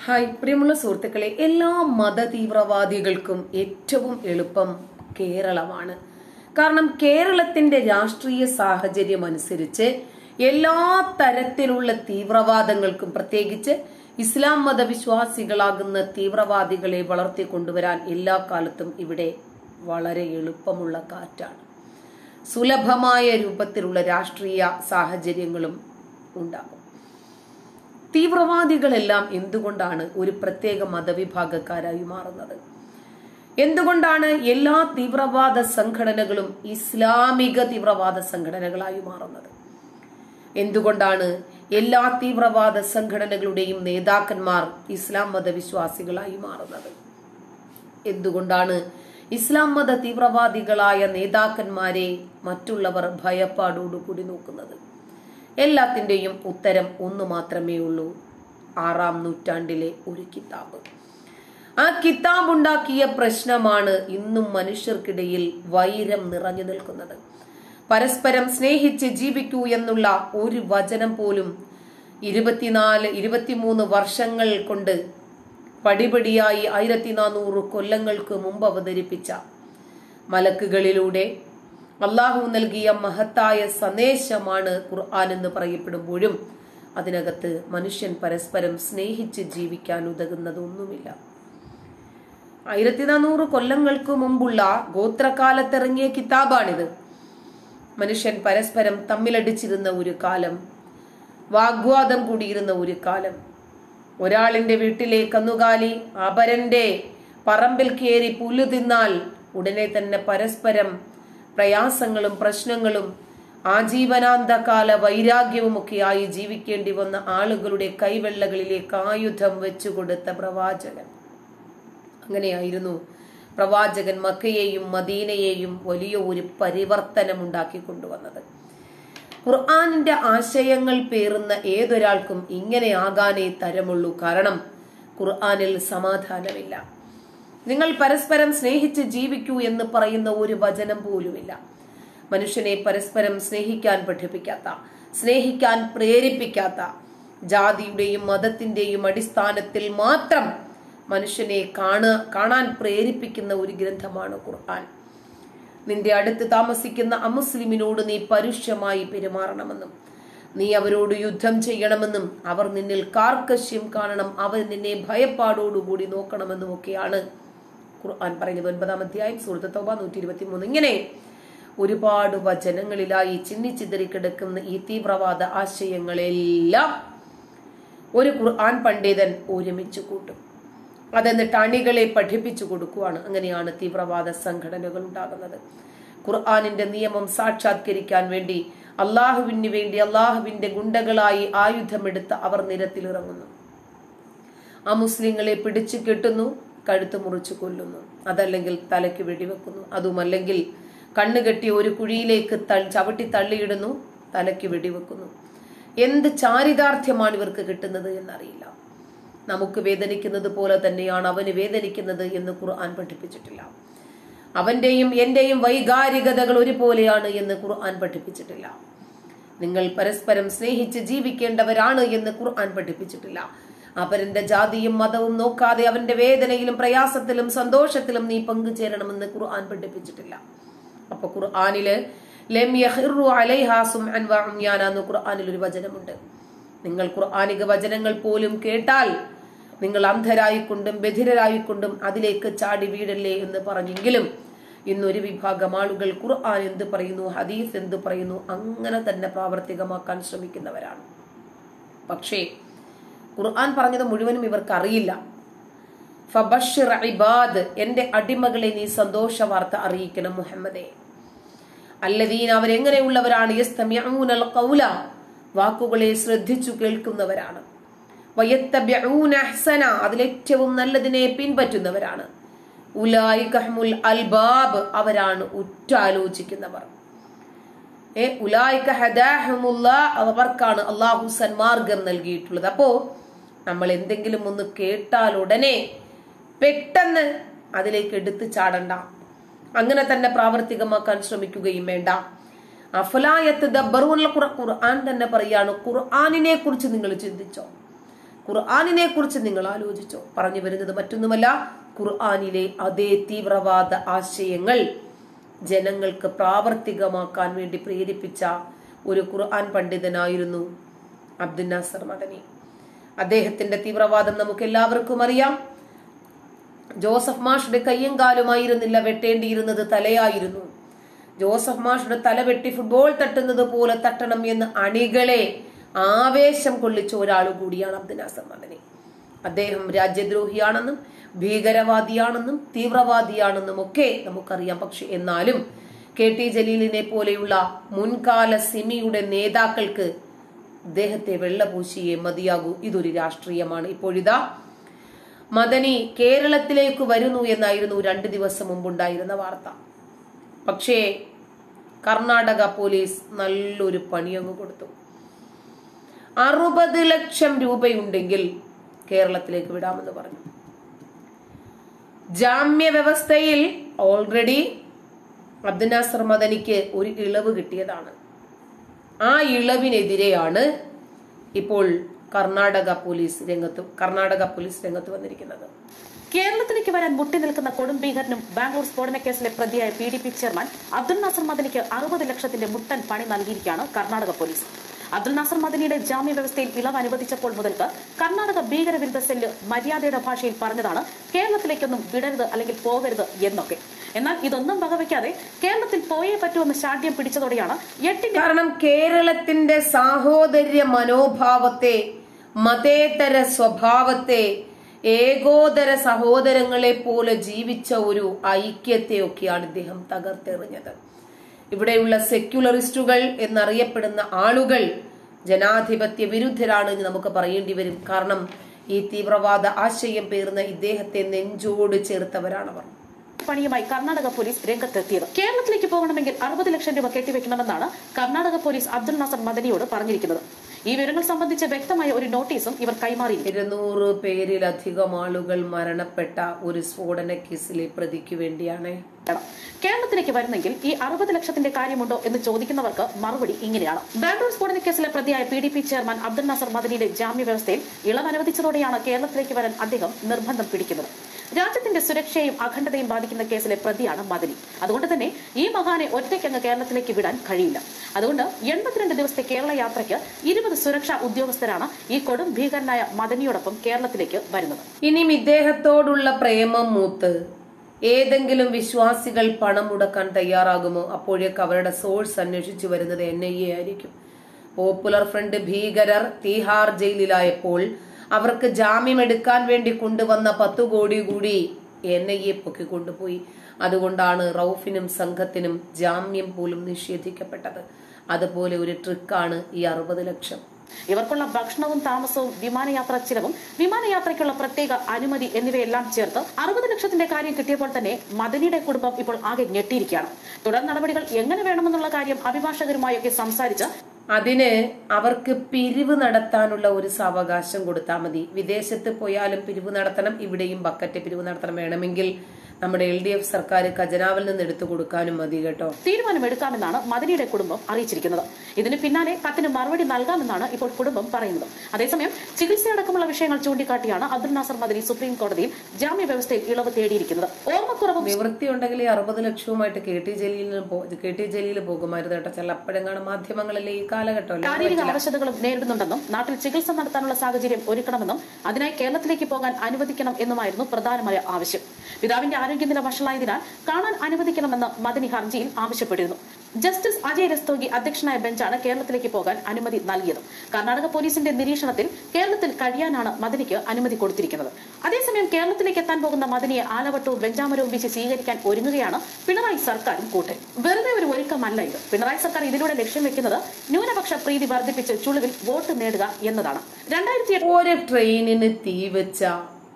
Hi പ്രിയമുള്ള സുഹൃത്തുക്കളെ എല്ലാ മത തീവ്രവാദികൾക്കും ഏറ്റവും എളുപ്പം കേരളമാണ് കാരണം കേരളത്തിന്റെ രാഷ്ട്രീയ സാഹചര്യം അനുസരിച്ച് എല്ലാ തരത്തിലുള്ള തീവ്രവാദങ്ങൾക്കും പ്രത്യേകിച്ച് ഇസ്ലാം മതവിശ്വാസികളാകുന്ന തീവ്രവാദികളെ വളർത്തിക്കൊണ്ടുവരാൻ എല്ലാ കാലത്തും ഇവിടെ വളരെ എളുപ്പമുള്ള കാറ്റാണ് സുലഭമായ രൂപത്തിലുള്ള രാഷ്ട്രീയ സാഹചര്യങ്ങളും ഉണ്ടാകും തീവ്രവാദികളെല്ലാം എന്തുകൊണ്ടാണ് ഒരു പ്രത്യേക മതവിഭാഗക്കാരായി മാറുന്നത് എന്തുകൊണ്ടാണ് എല്ലാ തീവ്രവാദ സംഘടനകളും ഇസ്ലാമിക തീവ്രവാദ സംഘടനകളായി മാറുന്നത് എന്തുകൊണ്ടാണ് എല്ലാ തീവ്രവാദ സംഘടനകളുടെയും നേതാക്കന്മാർ ഇസ്ലാം മതവിശ്വാസികളായി മാറുന്നത് എന്തുകൊണ്ടാണ് ഇസ്ലാം മത തീവ്രവാദികളായ നേതാക്കന്മാരെ മറ്റുള്ളവർ ഭയപ്പാടോടുകൂടി നോക്കുന്നത് എല്ലാത്തിന്റെയും ഉത്തരം ഒന്ന് മാത്രമേ ഉള്ളൂ ആറാം നൂറ്റാണ്ടിലെ ഒരു കിതാബ് ആ കിതാബ് ഉണ്ടാക്കിയ പ്രശ്നമാണ് ഇന്നും മനുഷ്യർക്കിടയിൽ വൈരം നിറഞ്ഞു നിൽക്കുന്നത് പരസ്പരം സ്നേഹിച്ച് ജീവിക്കൂ എന്നുള്ള ഒരു വചനം പോലും ഇരുപത്തിനാല് ഇരുപത്തിമൂന്ന് വർഷങ്ങൾ കൊണ്ട് പടിപടിയായി ആയിരത്തി നാനൂറ് കൊല്ലങ്ങൾക്ക് മുമ്പ് അവതരിപ്പിച്ച മലക്കുകളിലൂടെ അള്ളാഹു നൽകിയ മഹത്തായ സന്ദേശമാണ് ഖുർആൻ എന്ന് പറയപ്പെടുമ്പോഴും അതിനകത്ത് മനുഷ്യൻ പരസ്പരം സ്നേഹിച്ച് ജീവിക്കാൻ ഉതകുന്നതൊന്നുമില്ല ആയിരത്തി നാനൂറ് കൊല്ലങ്ങൾക്ക് മുമ്പുള്ള ഗോത്രകാലത്തിറങ്ങിയ കിതാബാണിത് മനുഷ്യൻ പരസ്പരം തമ്മിലടിച്ചിരുന്ന ഒരു കാലം വാഗ്വാദം കൂടിയിരുന്ന ഒരു കാലം ഒരാളിന്റെ വീട്ടിലെ കന്നുകാലി അപരന്റെ പറമ്പിൽ കയറി പുല്ലു തിന്നാൽ ഉടനെ തന്നെ പരസ്പരം പ്രയാസങ്ങളും പ്രശ്നങ്ങളും ആജീവനാന്തകാല വൈരാഗ്യവുമൊക്കെയായി ജീവിക്കേണ്ടി വന്ന ആളുകളുടെ കൈവെള്ളകളിലേക്ക് ആയുധം വെച്ചുകൊടുത്ത പ്രവാചകൻ അങ്ങനെയായിരുന്നു പ്രവാചകൻ മക്കയെയും മദീനയെയും വലിയ ഒരു പരിവർത്തനം ഉണ്ടാക്കി കൊണ്ടുവന്നത് ഖുർആാനിന്റെ ആശയങ്ങൾ പേറുന്ന ഏതൊരാൾക്കും ഇങ്ങനെ ആകാനേ തരമുള്ളൂ കാരണം ഖുർആാനിൽ സമാധാനമില്ല നിങ്ങൾ പരസ്പരം സ്നേഹിച്ച് ജീവിക്കൂ എന്ന് പറയുന്ന ഒരു വചനം പോലുമില്ല മനുഷ്യനെ പരസ്പരം സ്നേഹിക്കാൻ പഠിപ്പിക്കാത്ത സ്നേഹിക്കാൻ പ്രേരിപ്പിക്കാത്ത ജാതിയുടെയും മതത്തിന്റെയും അടിസ്ഥാനത്തിൽ മാത്രം മനുഷ്യനെ കാണ കാണാൻ പ്രേരിപ്പിക്കുന്ന ഒരു ഗ്രന്ഥമാണ് ഖുർആൻ നിന്റെ അടുത്ത് താമസിക്കുന്ന അമുസ്ലിമിനോട് നീ പരുഷ്യമായി പെരുമാറണമെന്നും നീ അവരോട് യുദ്ധം ചെയ്യണമെന്നും അവർ നിന്നിൽ കാർക്കശ്യം കാണണം അവർ നിന്നെ ഭയപ്പാടോടുകൂടി നോക്കണമെന്നും ഒക്കെയാണ് ഖുർആൻ പറയുന്നത് ഒൻപതാം അധ്യായം സുഹൃത്ത് തോബ നൂറ്റി ഇരുപത്തി മൂന്ന് ഇങ്ങനെ ഒരുപാട് വചനങ്ങളിലായി ചിന്നിച്ചിതറി കിടക്കുന്ന ഈ തീവ്രവാദ ആശയങ്ങളെല്ലാം ഒരു ഖുർആൻ പണ്ഡിതൻ ഒരുമിച്ച് കൂട്ടും അതെന്നിട്ട് അണികളെ പഠിപ്പിച്ചു കൊടുക്കുവാണ് അങ്ങനെയാണ് തീവ്രവാദ സംഘടനകൾ ഉണ്ടാകുന്നത് ഖുർആാനിന്റെ നിയമം സാക്ഷാത്കരിക്കാൻ വേണ്ടി അള്ളാഹുവിന് വേണ്ടി അള്ളാഹുവിന്റെ ഗുണ്ടകളായി ആയുധമെടുത്ത് അവർ നിരത്തിലിറങ്ങുന്നു ആ മുസ്ലിങ്ങളെ പിടിച്ചു കെട്ടുന്നു കഴുത്ത് മുറിച്ചു കൊല്ലുന്നു അതല്ലെങ്കിൽ തലയ്ക്ക് വെടിവെക്കുന്നു അതുമല്ലെങ്കിൽ കണ്ണുകെട്ടി ഒരു കുഴിയിലേക്ക് ചവിട്ടി തള്ളിയിടുന്നു തലയ്ക്ക് വെടിവെക്കുന്നു എന്ത് ചാരിതാർത്ഥ്യമാണ് ഇവർക്ക് കിട്ടുന്നത് എന്നറിയില്ല നമുക്ക് വേദനിക്കുന്നത് പോലെ തന്നെയാണ് അവന് വേദനിക്കുന്നത് എന്ന് ഖുർആൻ പഠിപ്പിച്ചിട്ടില്ല അവന്റെയും എന്റെയും വൈകാരികതകൾ ഒരുപോലെയാണ് എന്ന് ഖുർആൻ പഠിപ്പിച്ചിട്ടില്ല നിങ്ങൾ പരസ്പരം സ്നേഹിച്ച് ജീവിക്കേണ്ടവരാണ് എന്ന് ഖുർആൻ പഠിപ്പിച്ചിട്ടില്ല അവന്റെ ജാതിയും മതവും നോക്കാതെ അവന്റെ വേദനയിലും പ്രയാസത്തിലും സന്തോഷത്തിലും നീ പങ്കുചേരണമെന്ന് ഖുർആൻ പഠിപ്പിച്ചിട്ടില്ല അപ്പൊ ഖുർആനില് എന്ന് ഖുർആനിൽ ഒരു വചനമുണ്ട് നിങ്ങൾ ഖുർആാനിക വചനങ്ങൾ പോലും കേട്ടാൽ നിങ്ങൾ അന്ധരായിക്കൊണ്ടും ബധിരരായിക്കൊണ്ടും അതിലേക്ക് ചാടി വീഴല്ലേ എന്ന് പറഞ്ഞെങ്കിലും ഇന്നൊരു വിഭാഗം ആളുകൾ ഖുർആൻ എന്ത് പറയുന്നു ഹദീസ് എന്ത് പറയുന്നു അങ്ങനെ തന്നെ പ്രാവർത്തികമാക്കാൻ ശ്രമിക്കുന്നവരാണ് പക്ഷേ ഖുർആൻ പറഞ്ഞത് മുഴുവനും ഇവർക്ക് അറിയില്ല ഫബഷിർ ഇബാദ് എന്റെ അടിമകളെ നീ സന്തോഷ വാർത്ത അറിയിക്കണം മുഹമ്മദേ അല്ലദീൻ അവരെങ്ങനെയുള്ളവരാണ് യസ്തമിഊനൽ ഖൗല വാക്കുകളെ ശ്രദ്ധിച്ചു കേൾക്കുന്നവരാണ് വയത്തബ്യഊന അഹ്സന അതിലേറ്റവും നല്ലതിനെ പിൻപറ്റുന്നവരാണ് ഉലായികഹ്മുൽ അൽബാബ് അവരാണ് ഉറ്റാലോചിക്കുന്നവർ ഏ ഉലായിക ഹദാഹുമുല്ല അവർക്കാണ് അള്ളാഹു സന്മാർഗം നൽകിയിട്ടുള്ളത് അപ്പോ നമ്മൾ എന്തെങ്കിലും ഒന്ന് കേട്ടാൽ ഉടനെ പെട്ടെന്ന് അതിലേക്ക് എടുത്തു ചാടണ്ട അങ്ങനെ തന്നെ പ്രാവർത്തികമാക്കാൻ ശ്രമിക്കുകയും വേണ്ട അഫലായത്ത് ഖുർആൻ തന്നെ പറയാണ് ഖുർആാനിനെ കുറിച്ച് നിങ്ങൾ ചിന്തിച്ചോ ഖുർആാനിനെ കുറിച്ച് നിങ്ങൾ ആലോചിച്ചോ പറഞ്ഞു വരുന്നത് മറ്റൊന്നുമല്ല ഖുർആാനിലെ അതേ തീവ്രവാദ ആശയങ്ങൾ ജനങ്ങൾക്ക് പ്രാവർത്തികമാക്കാൻ വേണ്ടി പ്രേരിപ്പിച്ച ഒരു ഖുർആൻ പണ്ഡിതനായിരുന്നു അബ്ദുൽ നാസർ മദനി അദ്ദേഹത്തിന്റെ തീവ്രവാദം നമുക്ക് എല്ലാവർക്കും അറിയാം ജോസഫ് മാഷുടെ കയ്യും കാലുമായിരുന്നില്ല വെട്ടേണ്ടിയിരുന്നത് തലയായിരുന്നു ജോസഫ് മാഷുടെ തല വെട്ടി ഫുട്ബോൾ തട്ടുന്നത് പോലെ തട്ടണം എന്ന് അണികളെ ആവേശം കൊള്ളിച്ച ഒരാൾ കൂടിയാണ് അബ്ദുൽ നാസർ മദനി അദ്ദേഹം രാജ്യദ്രോഹിയാണെന്നും ഭീകരവാദിയാണെന്നും തീവ്രവാദിയാണെന്നും ഒക്കെ നമുക്കറിയാം പക്ഷെ എന്നാലും കെ ടി ജലീലിനെ പോലെയുള്ള മുൻകാല സിമിയുടെ നേതാക്കൾക്ക് അദ്ദേഹത്തെ വെള്ളപൂശിയേ മതിയാകൂ ഇതൊരു രാഷ്ട്രീയമാണ് ഇപ്പോഴിതാ മദനി കേരളത്തിലേക്ക് വരുന്നു എന്നായിരുന്നു രണ്ട് ദിവസം മുമ്പുണ്ടായിരുന്ന വാർത്ത പക്ഷേ കർണാടക പോലീസ് നല്ലൊരു പണിയങ്ങ് കൊടുത്തു അറുപത് ലക്ഷം രൂപയുണ്ടെങ്കിൽ കേരളത്തിലേക്ക് വിടാമെന്ന് പറഞ്ഞു ജാമ്യ വ്യവസ്ഥയിൽ ഓൾറെഡി അബ്ദുൽ നാസർ മദനിക്ക് ഒരു ഇളവ് കിട്ടിയതാണ് ആ ഇളവിനെതിരെയാണ് ഇപ്പോൾ കർണാടക പോലീസ് രംഗത്ത് കർണാടക പോലീസ് രംഗത്ത് വന്നിരിക്കുന്നത് കേരളത്തിലേക്ക് വരാൻ മുട്ടി നിൽക്കുന്ന കൊടും ഭീകരനും ബാംഗ്ലൂർ സ്ഫോടന കേസിലെ പ്രതിയായ P D P chairman Abdul Nasser മദനിക്ക് അറുപത് ലക്ഷത്തിന്റെ മുട്ടൻ പണി നൽകിയിരിക്കുകയാണ് കർണാടക പോലീസ് അബ്ദുൽ നാസർ മദനിയുടെ ജാമ്യ വ്യവസ്ഥയിൽ ഇളവ് അനുവദിച്ചപ്പോൾ മുതൽക്ക് കർണാടക ഭീകരവിരുദ്ധ സെല്ല് മര്യാദയുടെ ഭാഷയിൽ പറഞ്ഞതാണ് കേരളത്തിലേക്കൊന്നും വിടരുത് അല്ലെങ്കിൽ പോകരുത് എന്നൊക്കെ എന്നാൽ ഇതൊന്നും വകവയ്ക്കാതെ കേരളത്തിൽ പോയേ പറ്റുമെന്ന് ശാഠ്യം പിടിച്ചതോടെയാണ് എട്ടിന്റെ കാരണം കേരളത്തിന്റെ സാഹോദര്യ മനോഭാവത്തെ മതേതര സ്വഭാവത്തെ ഏകോദര സഹോദരങ്ങളെ പോലെ ജീവിച്ച ഒരു ഐക്യത്തെയൊക്കെയാണ് ഇദ്ദേഹം തകർത്തെറിഞ്ഞത് ഇവിടെയുള്ള സെക്യുലറിസ്റ്റുകൾ എന്നറിയപ്പെടുന്ന ആളുകൾ ജനാധിപത്യ വിരുദ്ധരാണ് എന്ന് നമുക്ക് പറയേണ്ടി വരും കാരണം ഈ തീവ്രവാദ ആശയം പേർന്ന ഇദ്ദേഹത്തെ നെഞ്ചോട് ചേർത്തവരാണവർ പണിയുമായി കർണാടക പോലീസ് രംഗത്തെത്തിയത് കേരളത്തിലേക്ക് പോകണമെങ്കിൽ അറുപത് ലക്ഷം രൂപ കെട്ടിവെക്കണമെന്നാണ് കർണാടക പോലീസ് അബ്ദുൽ നാസർ മദനിയോട് പറഞ്ഞിരിക്കുന്നത് ഈ വിവരങ്ങൾ സംബന്ധിച്ച വ്യക്തമായ ഒരു നോട്ടീസും ഇവർ കൈമാറിയിരിക്കും ഇരുന്നൂറ് പേരിലധികം ആളുകൾ മരണപ്പെട്ട ഒരു സ്ഫോടന കേസിലെ പ്രതിക്ക് വേണ്ടിയാണ് വേണം. കേരളത്തിലേക്ക് വരുന്നെങ്കിൽ ഈ അറുപത് ലക്ഷത്തിന്റെ കാര്യമുണ്ടോ എന്ന് ചോദിക്കുന്നവർക്ക് മറുപടി ഇങ്ങനെയാണ് ബാംഗ്ലൂർ സ്ഫോടന കേസിലെ പ്രതിയായ P D P chairman Abdul Nasser മദനിയുടെ ജാമ്യ വ്യവസ്ഥയിൽ ഇളവ് അനുവദിച്ചതോടെയാണ് കേരളത്തിലേക്ക് വരാൻ അദ്ദേഹം നിർബന്ധം പിടിക്കുന്നത് രാജ്യത്തിന്റെ സുരക്ഷയും അഖണ്ഡതയും ബാധിക്കുന്ന കേസിലെ പ്രതിയാണ് മദനി അതുകൊണ്ട് തന്നെ ഈ മഹാനെ ഒറ്റയ്ക്കങ്ങ് കേരളത്തിലേക്ക് വിടാൻ കഴിയില്ല അതുകൊണ്ട് എൺപത്തിരണ്ട് ദിവസത്തെ കേരള യാത്രയ്ക്ക് ഇരുപത് സുരക്ഷാ ഉദ്യോഗസ്ഥരാണ് ഈ കൊടും ഭീകരനായ മദനിയോടൊപ്പം കേരളത്തിലേക്ക് വരുന്നത് ഇനിയും ഇദ്ദേഹത്തോടുള്ള പ്രേമം മൂത്ത് ഏതെങ്കിലും വിശ്വാസികൾ പണം മുടക്കാൻ തയ്യാറാകുമോ അപ്പോഴേക്ക് അവരുടെ സോഴ്സ് അന്വേഷിച്ചു വരുന്നത് എൻ ഐ എ ആയിരിക്കും പോപ്പുലർ ഫ്രണ്ട് ഭീകരർ തീഹാർ ജയിലിലായപ്പോൾ അവർക്ക് ജാമ്യം എടുക്കാൻ വേണ്ടി കൊണ്ടുവന്ന പത്തു കോടി കൂടി എൻ ഐ എ പൊക്കിക്കൊണ്ടുപോയി അതുകൊണ്ടാണ് റൌഫിനും സംഘത്തിനും ജാമ്യം പോലും നിഷേധിക്കപ്പെട്ടത് അതുപോലെ ഒരു ട്രിക്കാണ് ഈ അറുപത് ലക്ഷം ഇവർക്കുള്ള ഭക്ഷണവും താമസവും വിമാനയാത്രാ ചിലവും വിമാനയാത്രയ്ക്കുള്ള പ്രത്യേക അനുമതി എന്നിവയെല്ലാം ചേർത്ത് അറുപത് ലക്ഷത്തിന്റെ കാര്യം കിട്ടിയപ്പോൾ തന്നെ മദനിയുടെ കുടുംബം ഇപ്പോൾ ആകെ ഞെട്ടിയിരിക്കുകയാണ് തുടർ നടപടികൾ എങ്ങനെ വേണമെന്നുള്ള കാര്യം അഭിഭാഷകരുമായൊക്കെ സംസാരിച്ച് അതിന് അവർക്ക് പിരിവ് നടത്താനുള്ള ഒരു സാവകാശം കൊടുത്താൽ മതി വിദേശത്ത് പോയാലും പിരിവ് നടത്തണം ഇവിടെയും ബക്കറ്റ് പിരിവ് നടത്തണം വേണമെങ്കിൽ നമ്മുടെ എൽ ഡി എഫ് സർക്കാർ ഖജനാവിൽ നിന്ന് എടുത്തു കൊടുക്കാനും മതി കേട്ടോ തീരുമാനമെടുക്കാമെന്നാണ് മദനിയുടെ കുടുംബം അറിയിച്ചിരിക്കുന്നത് ഇതിന് പിന്നാലെ കത്തിന് മറുപടി നൽകാമെന്നാണ് ഇപ്പോൾ കുടുംബം പറയുന്നത് അതേസമയം ചികിത്സയടക്കമുള്ള വിഷയങ്ങൾ ചൂണ്ടിക്കാട്ടിയാണ് അബ്ദുൽ നാസർ മദനി സുപ്രീം കോടതിയിൽ ജാമ്യ വ്യവസ്ഥയിൽ ഇളവ് തേടിയിരിക്കുന്നത് ഓർമ്മക്കുറവും നിവൃത്തി ഉണ്ടെങ്കിൽ ഈ അറുപത് ലക്ഷവുമായിട്ട് കെ ടി ജലീലിന് പോ- കെ ടി ജലീൽ പോകുമായിരുന്നു കേട്ടോ ചിലപ്പോഴെങ്ങാണ് മാധ്യമങ്ങളിലെ ഈ കാലഘട്ടമല്ലേ ശാരീരിക അവശതകളും നേരിടുന്നുണ്ടെന്നും നാട്ടിൽ ചികിത്സ നടത്താനുള്ള സാഹചര്യം ഒരുക്കണമെന്നും അതിനായി കേരളത്തിലേക്ക് പോകാൻ അനുവദിക്കണം എന്നുമായിരുന്നു പ്രധാനമായ ആവശ്യം പിതാവിന്റെ ആരോഗ്യനില വഷളായതിനാൽ കാണാൻ അനുവദിക്കണമെന്ന് മദനി ഹർജിയിൽ ആവശ്യപ്പെട്ടിരുന്നു ജസ്റ്റിസ് അജയ് രസ്തോഗി അധ്യക്ഷനായ ബെഞ്ചാണ് കേരളത്തിലേക്ക് പോകാൻ അനുമതി നൽകിയത് കർണാടക പോലീസിന്റെ നിരീക്ഷണത്തിൽ കേരളത്തിൽ കഴിയാനാണ് മദനിക്ക് അനുമതി കൊടുത്തിരിക്കുന്നത് അതേസമയം കേരളത്തിലേക്ക് എത്താൻ പോകുന്ന മദനിയെ ആലവട്ടവും വെഞ്ചാമരവും വീശി സ്വീകരിക്കാൻ ഒരുങ്ങുകയാണ് പിണറായി സർക്കാരും കൂട്ടൻ വെറുതെ ഒരു ഒരുക്കമല്ല ഇത് പിണറായി സർക്കാർ ഇതിലൂടെ ലക്ഷ്യം വെക്കുന്നത് ന്യൂനപക്ഷ പ്രീതി വർദ്ധിപ്പിച്ച് ചുളുവിൽ വോട്ട് നേടുക എന്നതാണ് രണ്ടായിരത്തി ഒരു ട്രെയിനിന് തീവച്ച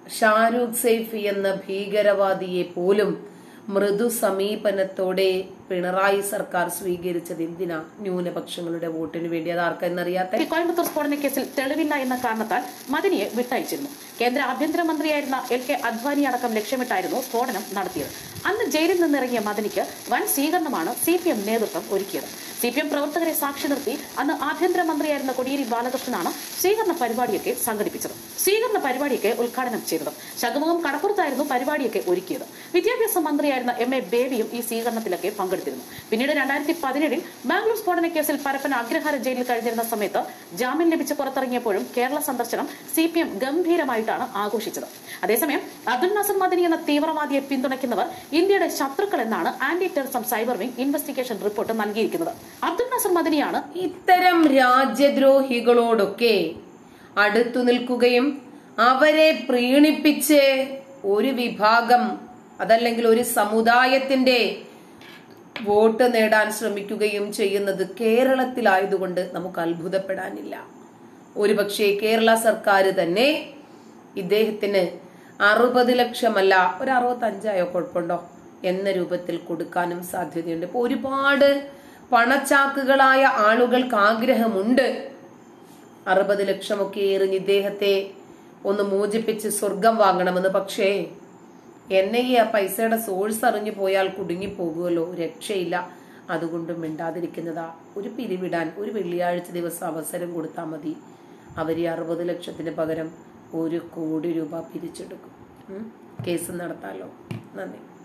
ഷാരൂഖ് സൈഫ് എന്ന ഭീകരവാദിയെ പോലും മൃദു സമീപനത്തോടെ പിണറായി സർക്കാർ സ്വീകരിച്ചത് എന്തിനാ ന്യൂനപക്ഷങ്ങളുടെ വോട്ടിന് വേണ്ടി അത് ആർക്കെന്നറിയാത്ത ഈ കോയമ്പത്തൂർ സ്ഫോടന കേസിൽ തെളിവില്ല എന്ന കാരണത്താൽ മദനിയെ വിട്ടയച്ചിരുന്നു കേന്ദ്ര ആഭ്യന്തരമന്ത്രിയായിരുന്ന എൽ കെ അദ്വാനി അടക്കം ലക്ഷ്യമിട്ടായിരുന്നു സ്ഫോടനം നടത്തിയത് അന്ന് ജയിലിൽ നിന്നിറങ്ങിയ മദനിക്ക് വൻ സ്വീകരണമാണ് സി പി എം നേതൃത്വം ഒരുക്കിയത് സി പി എം പ്രവർത്തകരെ സാക്ഷി നിർത്തി അന്ന് ആഭ്യന്തരമന്ത്രിയായിരുന്ന കോടിയേരി ബാലകൃഷ്ണനാണ് സ്വീകരണ പരിപാടിയൊക്കെ സംഘടിപ്പിച്ചത് സ്വീകരണ പരിപാടിയൊക്കെ ഉദ്ഘാടനം ചെയ്തത് ശംഖുമുഖം കടപ്പുറത്തായിരുന്നു പരിപാടിയൊക്കെ ഒരുക്കിയത് വിദ്യാഭ്യാസ മന്ത്രിയായിരുന്ന എം എ ബേബിയും ഈ സ്വീകരണത്തിലൊക്കെ പങ്കെടുത്തിരുന്നു പിന്നീട് രണ്ടായിരത്തി പതിനേഴിൽ ബാംഗ്ലൂർ സ്ഫോടന കേസിൽ പരപ്പന അഗ്രഹാര ജയിലിൽ കഴിഞ്ഞിരുന്ന സമയത്ത് ജാമ്യം ലഭിച്ച് പുറത്തിറങ്ങിയപ്പോഴും കേരള സന്ദർശനം സി പി എം ഗംഭീരമായിട്ടാണ് ആഘോഷിച്ചത് അതേസമയം അബ്ദുൽ നാസർ മദനി എന്ന തീവ്രവാദിയെ പിന്തുണയ്ക്കുന്നവർ ഇന്ത്യയുടെ ശത്രുക്കൾ എന്നാണ് anti terrorism cyber wing investigation report നൽകിയിരിക്കുന്നത് അബ്ദുൽ നാസർ മദനിയാണ് ഇത്തരം രാജ്യദ്രോഹികളോടൊക്കെ അടുത്തു നിൽക്കുകയും അവരെ പ്രീണിപ്പിച്ച് ഒരു വിഭാഗം അതല്ലെങ്കിൽ ഒരു സമുദായത്തിന്റെ വോട്ട് നേടാൻ ശ്രമിക്കുകയും ചെയ്യുന്നത് കേരളത്തിലായതുകൊണ്ട് നമുക്ക് അത്ഭുതപ്പെടാനില്ല ഒരുപക്ഷെ കേരള സർക്കാർ തന്നെ ഇദ്ദേഹത്തിന് അറുപത് ലക്ഷമല്ല ഒരു അറുപത്തഞ്ചായോ കുഴപ്പമുണ്ടോ എന്ന രൂപത്തിൽ കൊടുക്കാനും സാധ്യതയുണ്ട് ഇപ്പൊ ഒരുപാട് പണച്ചാക്കുകളായ ആളുകൾക്ക് ആഗ്രഹമുണ്ട് അറുപത് ലക്ഷമൊക്കെ എറിഞ്ഞ് ഇദ്ദേഹത്തെ ഒന്ന് മോചിപ്പിച്ച് സ്വർഗം വാങ്ങണമെന്ന് പക്ഷേ എൻ ഐ ആ പൈസയുടെ സോഴ്സ് അറിഞ്ഞു പോയാൽ കുടുങ്ങിപ്പോകുമല്ലോ രക്ഷയില്ല അതുകൊണ്ട് മിണ്ടാതിരിക്കുന്നതാ ഒരു പിരിവിടാൻ ഒരു വെള്ളിയാഴ്ച ദിവസം അവസരം കൊടുത്താൽ മതി അവർ ഈ അറുപത് ലക്ഷത്തിന് പകരം ഒരു കോടി രൂപ പിരിച്ചെടുക്കും ഉം. കേസ് നടത്താലോ നന്ദി